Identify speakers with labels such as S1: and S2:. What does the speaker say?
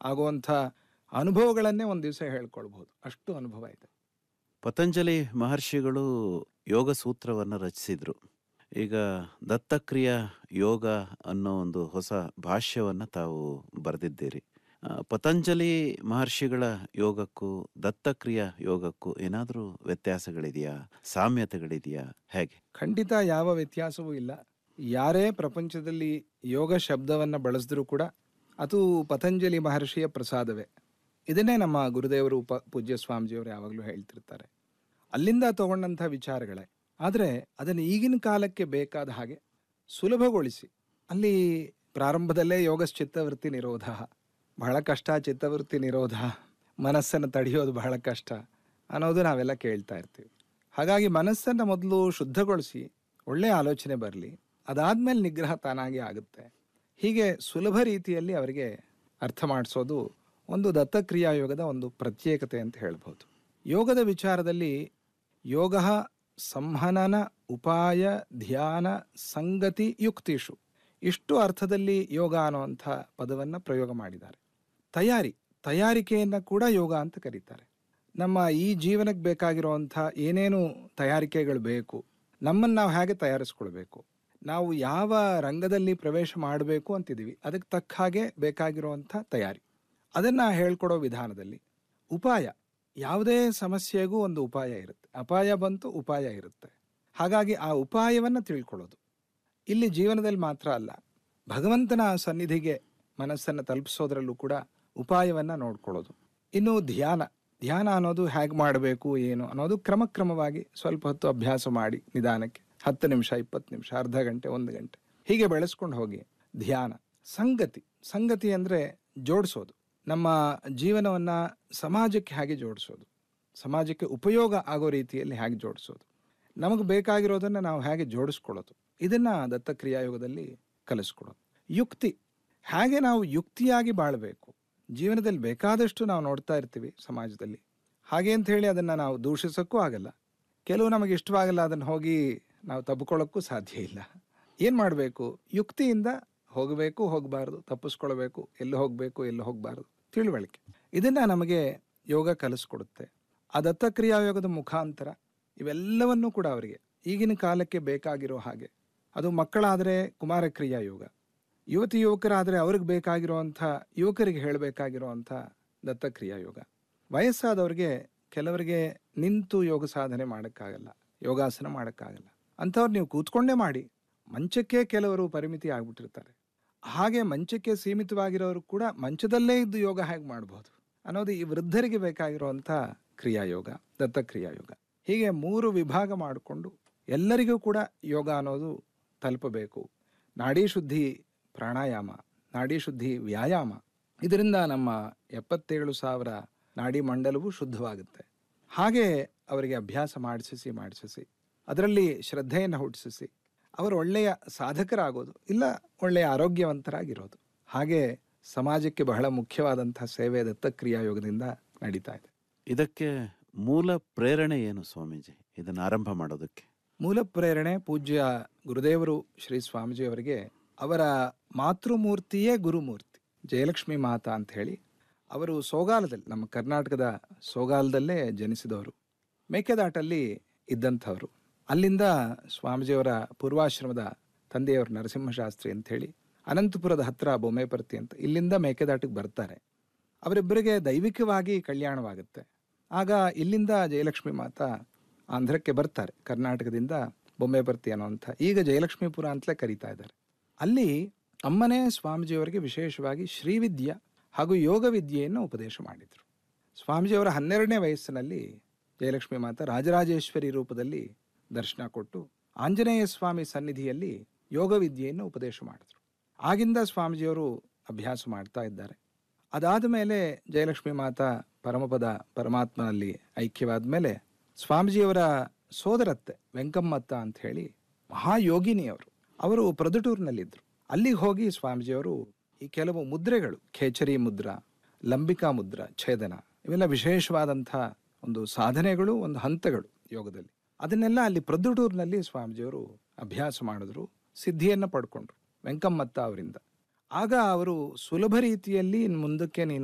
S1: ಆಗುವಂಥ ಅನುಭವಗಳನ್ನೇ ಒಂದು ದಿವಸ ಹೇಳ್ಕೊಳ್ಬಹುದು ಅಷ್ಟು ಅನುಭವ ಇದೆ
S2: ಪತಂಜಲಿ ಮಹರ್ಷಿಗಳು ಯೋಗ ಸೂತ್ರವನ್ನು ರಚಿಸಿದ್ರು ಈಗ ದತ್ತಕ್ರಿಯ ಯೋಗ ಅನ್ನೋ ಒಂದು ಹೊಸ ಭಾಷ್ಯವನ್ನು ತಾವು ಬರೆದಿದ್ದೀರಿ ಆ, ಪತಂಜಲಿ ಮಹರ್ಷಿಗಳ ಯೋಗಕ್ಕೂ ದತ್ತಕ್ರಿಯ ಯೋಗಕ್ಕೂ ಏನಾದರೂ ವ್ಯತ್ಯಾಸಗಳಿದೆಯಾ ಸಾಮ್ಯತೆಗಳಿದೆಯಾ ಹೇಗೆ
S1: ಖಂಡಿತ ಯಾವ ವ್ಯತ್ಯಾಸವೂ ಇಲ್ಲ ಯಾರೇ ಪ್ರಪಂಚದಲ್ಲಿ ಯೋಗ ಶಬ್ದವನ್ನು ಬಳಸಿದ್ರೂ ಕೂಡ ಅದು ಪತಂಜಲಿ ಮಹರ್ಷಿಯ ಪ್ರಸಾದವೇ ಇದನ್ನೇ ನಮ್ಮ ಗುರುದೇವರು ಉಪ ಪೂಜ್ಯ ಸ್ವಾಮೀಜಿಯವರು ಯಾವಾಗಲೂ ಹೇಳ್ತಿರ್ತಾರೆ ಅಲ್ಲಿಂದ ತಗೊಂಡಂಥ ವಿಚಾರಗಳೇ ಆದರೆ ಅದನ್ನು ಈಗಿನ ಕಾಲಕ್ಕೆ ಬೇಕಾದ ಹಾಗೆ ಸುಲಭಗೊಳಿಸಿ ಅಲ್ಲಿ ಪ್ರಾರಂಭದಲ್ಲೇ ಯೋಗ ಚಿತ್ತವೃತ್ತಿ ನಿರೋಧ ಬಹಳ ಕಷ್ಟ ಚಿತ್ತವೃತ್ತಿ ನಿರೋಧ ಮನಸ್ಸನ್ನು ತಡೆಯೋದು ಬಹಳ ಕಷ್ಟ ಅನ್ನೋದು ನಾವೆಲ್ಲ ಕೇಳ್ತಾ ಇರ್ತೀವಿ ಹಾಗಾಗಿ ಮನಸ್ಸನ್ನು ಮೊದಲು ಶುದ್ಧಗೊಳಿಸಿ ಒಳ್ಳೆಯ ಆಲೋಚನೆ ಬರಲಿ ಅದಾದ್ಮೇಲೆ ನಿಗ್ರಹ ತಾನಾಗಿ ಆಗುತ್ತೆ ಹೀಗೆ ಸುಲಭ ರೀತಿಯಲ್ಲಿ ಅವರಿಗೆ ಅರ್ಥ ಮಾಡಿಸೋದು ಒಂದು ದತ್ತಕ್ರಿಯಾ ಯೋಗದ ಒಂದು ಪ್ರತ್ಯೇಕತೆ ಅಂತ ಹೇಳ್ಬೋದು ಯೋಗದ ವಿಚಾರದಲ್ಲಿ ಯೋಗ ಸಂಹನನ ಉಪಾಯ ಧ್ಯಾನ ಸಂಗತಿ ಯುಕ್ತಿಷು ಇಷ್ಟು ಅರ್ಥದಲ್ಲಿ ಯೋಗ ಅನ್ನುವಂಥ ಪದವನ್ನು ಪ್ರಯೋಗ ಮಾಡಿದ್ದಾರೆ ತಯಾರಿ ತಯಾರಿಕೆಯನ್ನು ಕೂಡ ಯೋಗ ಅಂತ ಕರೀತಾರೆ ನಮ್ಮ ಈ ಜೀವನಕ್ಕೆ ಬೇಕಾಗಿರುವಂಥ ಏನೇನು ತಯಾರಿಕೆಗಳು ಬೇಕು ನಮ್ಮನ್ನು ನಾವು ಹೇಗೆ ತಯಾರಿಸ್ಕೊಳ್ಬೇಕು ನಾವು ಯಾವ ರಂಗದಲ್ಲಿ ಪ್ರವೇಶ ಮಾಡಬೇಕು ಅಂತಿದ್ದೀವಿ ಅದಕ್ಕೆ ತಕ್ಕ ಹಾಗೆ ಬೇಕಾಗಿರುವಂಥ ತಯಾರಿ ಅದನ್ನು ಹೇಳ್ಕೊಡೋ ವಿಧಾನದಲ್ಲಿ ಉಪಾಯ ಯಾವುದೇ ಸಮಸ್ಯೆಗೂ ಒಂದು ಉಪಾಯ ಇರುತ್ತೆ ಅಪಾಯ ಬಂತು ಉಪಾಯ ಇರುತ್ತೆ ಹಾಗಾಗಿ ಆ ಉಪಾಯವನ್ನು ತಿಳ್ಕೊಳ್ಳೋದು ಇಲ್ಲಿ ಜೀವನದಲ್ಲಿ ಮಾತ್ರ ಅಲ್ಲ ಭಗವಂತನ ಸನ್ನಿಧಿಗೆ ಮನಸ್ಸನ್ನು ತಲುಪಿಸೋದ್ರಲ್ಲೂ ಕೂಡ ಉಪಾಯವನ್ನು ನೋಡ್ಕೊಳ್ಳೋದು ಇನ್ನು ಧ್ಯಾನ ಧ್ಯಾನ ಅನ್ನೋದು ಹೇಗೆ ಮಾಡಬೇಕು ಏನು ಅನ್ನೋದು ಕ್ರಮಕ್ರಮವಾಗಿ ಸ್ವಲ್ಪ ಹೊತ್ತು ಅಭ್ಯಾಸ ಮಾಡಿ ನಿಧಾನಕ್ಕೆ ಹತ್ತು ನಿಮಿಷ ಇಪ್ಪತ್ತು ನಿಮಿಷ ಅರ್ಧ ಗಂಟೆ ಒಂದು ಗಂಟೆ ಹೀಗೆ ಬೆಳೆಸ್ಕೊಂಡು ಹೋಗಿ ಧ್ಯಾನ ಸಂಗತಿ ಸಂಗತಿ ಅಂದರೆ ಜೋಡಿಸೋದು ನಮ್ಮ ಜೀವನವನ್ನು ಸಮಾಜಕ್ಕೆ ಹೇಗೆ ಜೋಡಿಸೋದು ಸಮಾಜಕ್ಕೆ ಉಪಯೋಗ ಆಗೋ ರೀತಿಯಲ್ಲಿ ಹೇಗೆ ಜೋಡಿಸೋದು ನಮಗೆ ಬೇಕಾಗಿರೋದನ್ನು ನಾವು ಹೇಗೆ ಜೋಡಿಸ್ಕೊಳ್ಳೋದು ಇದನ್ನು ದತ್ತಕ್ರಿಯಾಯೋಗದಲ್ಲಿ ಕಲಿಸ್ಕೊಡೋದು ಯುಕ್ತಿ ಹೇಗೆ ನಾವು ಯುಕ್ತಿಯಾಗಿ ಬಾಳಬೇಕು ಜೀವನದಲ್ಲಿ ಬೇಕಾದಷ್ಟು ನಾವು ನೋಡ್ತಾ ಇರ್ತೀವಿ ಸಮಾಜದಲ್ಲಿ ಹಾಗೆ ಅಂತ ಹೇಳಿ ಅದನ್ನು ನಾವು ದೂಷಿಸೋಕ್ಕೂ ಆಗಲ್ಲ ಕೆಲವು ನಮಗೆ ಇಷ್ಟವಾಗಲ್ಲ ಅದನ್ನು ಹೋಗಿ ನಾವು ತಬ್ಕೊಳ್ಳೋಕ್ಕೂ ಸಾಧ್ಯ ಇಲ್ಲ ಏನು ಮಾಡಬೇಕು ಯುಕ್ತಿಯಿಂದ ಹೋಗಬೇಕು ಹೋಗಬಾರ್ದು ತಪ್ಪಿಸ್ಕೊಳ್ಬೇಕು ಎಲ್ಲಿ ಹೋಗಬೇಕು ಎಲ್ಲಿ ಹೋಗಬಾರ್ದು ತಿಳುವಳಿಕೆ ಇದನ್ನು ನಮಗೆ ಯೋಗ ಕಲಿಸ್ಕೊಡುತ್ತೆ ಆ ದತ್ತಕ್ರಿಯಾ ಯೋಗದ ಮುಖಾಂತರ ಇವೆಲ್ಲವನ್ನೂ ಕೂಡ ಅವರಿಗೆ ಈಗಿನ ಕಾಲಕ್ಕೆ ಬೇಕಾಗಿರೋ ಹಾಗೆ ಅದು ಮಕ್ಕಳಾದರೆ ಕುಮಾರಕ್ರಿಯಾ ಯೋಗ ಯುವತಿ ಯುವಕರಾದರೆ ಅವ್ರಿಗೆ ಬೇಕಾಗಿರುವಂಥ ಯುವಕರಿಗೆ ಹೇಳಬೇಕಾಗಿರುವಂಥ ದತ್ತಕ್ರಿಯಾ ಯೋಗ ವಯಸ್ಸಾದವ್ರಿಗೆ ಕೆಲವರಿಗೆ ನಿಂತು ಯೋಗ ಸಾಧನೆ ಮಾಡೋಕ್ಕಾಗಲ್ಲ ಯೋಗಾಸನ ಮಾಡೋಕ್ಕಾಗಲ್ಲ ಅಂಥವ್ರು ನೀವು ಕೂತ್ಕೊಂಡೇ ಮಾಡಿ ಮಂಚಕ್ಕೆ ಕೆಲವರು ಪರಿಮಿತಿ ಆಗ್ಬಿಟ್ಟಿರ್ತಾರೆ ಹಾಗೆ ಮಂಚಕ್ಕೆ ಸೀಮಿತವಾಗಿರೋರು ಕೂಡ ಮಂಚದಲ್ಲೇ ಇದ್ದು ಯೋಗ ಹೇಗೆ ಮಾಡ್ಬೋದು ಅನ್ನೋದು ಈ ವೃದ್ಧರಿಗೆ ಬೇಕಾಗಿರುವಂಥ ಕ್ರಿಯಾಯೋಗ ದತ್ತಕ್ರಿಯಾಯೋಗ ಹೀಗೆ ಮೂರು ವಿಭಾಗ ಮಾಡಿಕೊಂಡು ಎಲ್ಲರಿಗೂ ಕೂಡ ಯೋಗ ಅನ್ನೋದು ತಲುಪಬೇಕು ನಾಡಿ ಶುದ್ಧಿ ಪ್ರಾಣಾಯಾಮ ನಾಡಿ ಶುದ್ಧಿ ವ್ಯಾಯಾಮ ಇದರಿಂದ ನಮ್ಮ ಎಪ್ಪತ್ತೇಳು ಸಾವಿರ ನಾಡಿ ಮಂಡಲವು ಶುದ್ಧವಾಗುತ್ತೆ ಹಾಗೆ ಅವರಿಗೆ ಅಭ್ಯಾಸ ಮಾಡಿಸಿಸಿ ಮಾಡಿಸಿಸಿ ಅದರಲ್ಲಿ ಶ್ರದ್ಧೆಯನ್ನು ಹುಟ್ಟಿಸಿಸಿ ಅವರು ಒಳ್ಳೆಯ ಸಾಧಕರಾಗೋದು ಇಲ್ಲ ಒಳ್ಳೆಯ ಆರೋಗ್ಯವಂತರಾಗಿರೋದು ಹಾಗೆ ಸಮಾಜಕ್ಕೆ ಬಹಳ ಮುಖ್ಯವಾದಂಥ ಸೇವೆ ದತ್ತಕ್ರಿಯಾ ಯೋಗದಿಂದ ನಡೀತಾ ಇದೆ
S2: ಇದಕ್ಕೆ ಮೂಲ ಪ್ರೇರಣೆ ಏನು ಸ್ವಾಮೀಜಿ ಇದನ್ನು ಆರಂಭ ಮಾಡೋದಕ್ಕೆ
S1: ಮೂಲ ಪ್ರೇರಣೆ ಪೂಜ್ಯ ಗುರುದೇವರು ಶ್ರೀ ಸ್ವಾಮೀಜಿಯವರಿಗೆ ಅವರ ಮಾತೃಮೂರ್ತಿಯೇ ಗುರುಮೂರ್ತಿ ಜಯಲಕ್ಷ್ಮಿ ಮಾತಾ ಅಂತ ಹೇಳಿ ಅವರು ಸೋಗಾಲದಲ್ಲಿ ನಮ್ಮ ಕರ್ನಾಟಕದ ಸೋಗಾಲದಲ್ಲೇ ಜನಿಸಿದವರು ಮೇಕೆದಾಟಲ್ಲಿ ಇದ್ದಂಥವರು ಅಲ್ಲಿಂದ ಸ್ವಾಮೀಜಿಯವರ ಪೂರ್ವಾಶ್ರಮದ ತಂದೆಯವರು ನರಸಿಂಹಶಾಸ್ತ್ರಿ ಅಂತ ಹೇಳಿ ಅನಂತಪುರದ ಹತ್ರ ಬೊಮ್ಮೆಪರ್ತಿ ಅಂತ ಇಲ್ಲಿಂದ ಮೇಕೆದಾಟಿಗೆ ಬರ್ತಾರೆ ಅವರಿಬ್ಬರಿಗೆ ದೈವಿಕವಾಗಿ ಕಲ್ಯಾಣವಾಗುತ್ತೆ ಆಗ ಇಲ್ಲಿಂದ ಜಯಲಕ್ಷ್ಮಿ ಮಾತಾ ಆಂಧ್ರಕ್ಕೆ ಬರ್ತಾರೆ ಕರ್ನಾಟಕದಿಂದ ಬೊಂಬೆಪರ್ತಿ ಅನ್ನೋಂಥ ಈಗ ಜಯಲಕ್ಷ್ಮೀಪುರ ಅಂತಲೇ ಕರೀತಾ ಇದ್ದಾರೆ ಅಲ್ಲಿ ಅಮ್ಮನೇ ಸ್ವಾಮೀಜಿಯವರಿಗೆ ವಿಶೇಷವಾಗಿ ಶ್ರೀವಿದ್ಯ ಹಾಗೂ ಯೋಗ ವಿದ್ಯೆಯನ್ನು ಉಪದೇಶ ಮಾಡಿದರು ಸ್ವಾಮೀಜಿಯವರ ಹನ್ನೆರಡನೇ ವಯಸ್ಸಿನಲ್ಲಿ ಜಯಲಕ್ಷ್ಮಿ ಮಾತಾ ರಾಜರಾಜೇಶ್ವರಿ ರೂಪದಲ್ಲಿ ದರ್ಶನ ಕೊಟ್ಟು ಆಂಜನೇಯ ಸ್ವಾಮಿ ಸನ್ನಿಧಿಯಲ್ಲಿ ಯೋಗ ವಿದ್ಯೆಯನ್ನು ಉಪದೇಶ ಮಾಡಿದ್ರು ಆಗಿಂದ ಸ್ವಾಮೀಜಿಯವರು ಅಭ್ಯಾಸ ಮಾಡ್ತಾ ಇದ್ದಾರೆ ಅದಾದ ಮೇಲೆ ಜಯಲಕ್ಷ್ಮಿ ಮಾತಾ ಪರಮಪದ ಪರಮಾತ್ಮನಲ್ಲಿ ಐಕ್ಯವಾದ ಮೇಲೆ ಸ್ವಾಮೀಜಿಯವರ ಸೋದರತ್ತೆ ವೆಂಕಮ್ಮತ್ತ ಅಂತ ಹೇಳಿ ಮಹಾಯೋಗಿನಿಯವರು ಅವರು ಪ್ರೊದಟೂರ್ನಲ್ಲಿದ್ದರು ಅಲ್ಲಿಗೆ ಹೋಗಿ ಸ್ವಾಮೀಜಿಯವರು ಈ ಕೆಲವು ಮುದ್ರೆಗಳು ಖೇಚರಿ ಮುದ್ರಾ ಲಂಬಿಕಾ ಮುದ್ರಾ ಛೇದನ ಇವೆಲ್ಲ ವಿಶೇಷವಾದಂಥ ಒಂದು ಸಾಧನೆಗಳು ಒಂದು ಹಂತಗಳು ಯೋಗದಲ್ಲಿ ಅದನ್ನೆಲ್ಲ ಅಲ್ಲಿ ಪ್ರೊದ್ದುಟೂರ್ನಲ್ಲಿ ಸ್ವಾಮೀಜಿಯವರು ಅಭ್ಯಾಸ ಮಾಡಿದ್ರು ಸಿದ್ಧಿಯನ್ನು ಪಡ್ಕೊಂಡ್ರು ವೆಂಕಮ್ಮತ್ತ ಅವರಿಂದ ಆಗ ಅವರು ಸುಲಭ ರೀತಿಯಲ್ಲಿ ಇನ್ನು ಮುಂದಕ್ಕೆ ನೀನು